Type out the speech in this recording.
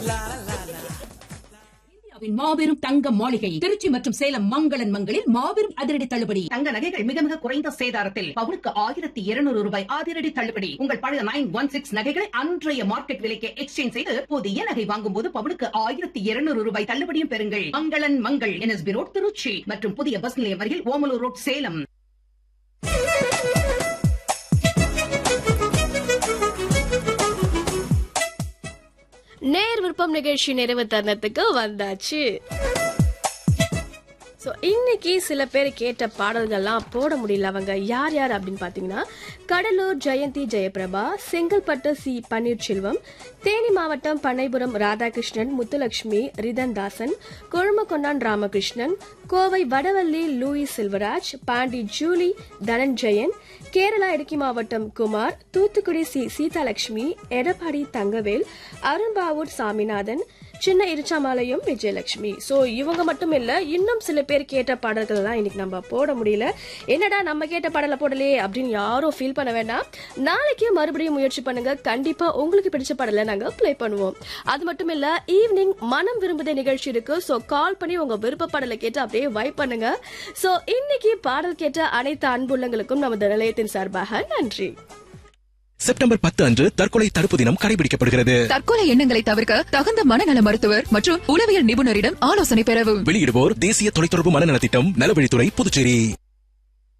இந்தியாவின் மாபெரும் தங்க மாளிகை திருச்சி மற்றும் சேலம் மங்களன் மங்களில் மாபெரும் அதிரடி தள்ளுபடி தங்க நகைகள் மிக மிக குறைந்த சேதாரத்தில் பவுனுக்கு ஆயிரத்தி இருநூறு ரூபாய் அதிரடி தள்ளுபடி உங்கள் பழைய நைன் ஒன் சிக்ஸ் நகைகளை அன்றைய மார்க்கெட் விலைக்கு எக்ஸ்சேஞ்ச் செய்து புதிய நகை வாங்கும் போது பவுனுக்கு ஆயிரத்தி இருநூறு ரூபாய் தள்ளுபடியும் பெறுங்கள் மங்களன் மங்கள் என்எஸ்பி ரோட் திருச்சி மற்றும் புதிய பஸ் நிலையம் அருகில் ஓமலூர் ரோட் சேலம் நேர் விருப்பம் நிகழ்ச்சி நிறைவு தருணத்துக்கு வந்தாச்சு ஸோ இன்னைக்கு சில பேர் கேட்ட பாடல்கள்லாம் போட முடியல அவங்க யார் யார் அப்படின்னு பார்த்தீங்கன்னா கடலூர் ஜெயந்தி ஜெயபிரபா செங்கல்பட்டு சி பன்னீர்செல்வம் தேனி மாவட்டம் பண்ணைபுரம் ராதாகிருஷ்ணன் முத்துலட்சுமி ரிதன்தாசன் கொழுமக்கொண்டான் ராமகிருஷ்ணன் கோவை வடவள்ளி லூயி செல்வராஜ் பாண்டி ஜூலி தனஞ்சயன் கேரளா இடுக்கி மாவட்டம் குமார் தூத்துக்குடி சி சீதாலட்சுமி எடப்பாடி தங்கவேல் அருண்பாவூர் சாமிநாதன் சின்ன இருச்சாமாலையும் விஜயலட்சுமி ஸோ இவங்க மட்டும் இல்ல இன்னும் சில பேர் கேட்ட பாடல்கள் எல்லாம் இன்னைக்கு நம்ம போட முடியல என்னடா நம்ம கேட்ட பாடலை போடலையே அப்படின்னு யாரும் ஃபீல் பண்ண வேண்டாம் நாளைக்கு மறுபடியும் முயற்சி பண்ணுங்க கண்டிப்பா உங்களுக்கு பிடிச்ச பாடலை நாங்க ப்ளே பண்ணுவோம் அது மட்டும் இல்ல ஈவினிங் மனம் விரும்புதே நிகழ்ச்சி இருக்கு ஸோ கால் பண்ணி உங்க விருப்ப பாடலை கேட்டு அப்படியே வைப் பண்ணுங்க ஸோ இன்னைக்கு பாடல் கேட்ட அனைத்து அன்புள்ளங்களுக்கும் நமது நிலையத்தின் சார்பாக நன்றி செப்டம்பர் பத்து அன்று தற்கொலை தடுப்பு தினம் கடைபிடிக்கப்படுகிறது தற்கொலை எண்ணங்களை தவிர்க்க தகுந்த மனநல மருத்துவர் மற்றும் உளவியல் நிபுணரிடம் ஆலோசனை பெறவும் வெளியிடுவோர் தேசிய தொலைத்தொடர்பு மனநலத்திட்டம் நலவழித்துறை புதுச்சேரி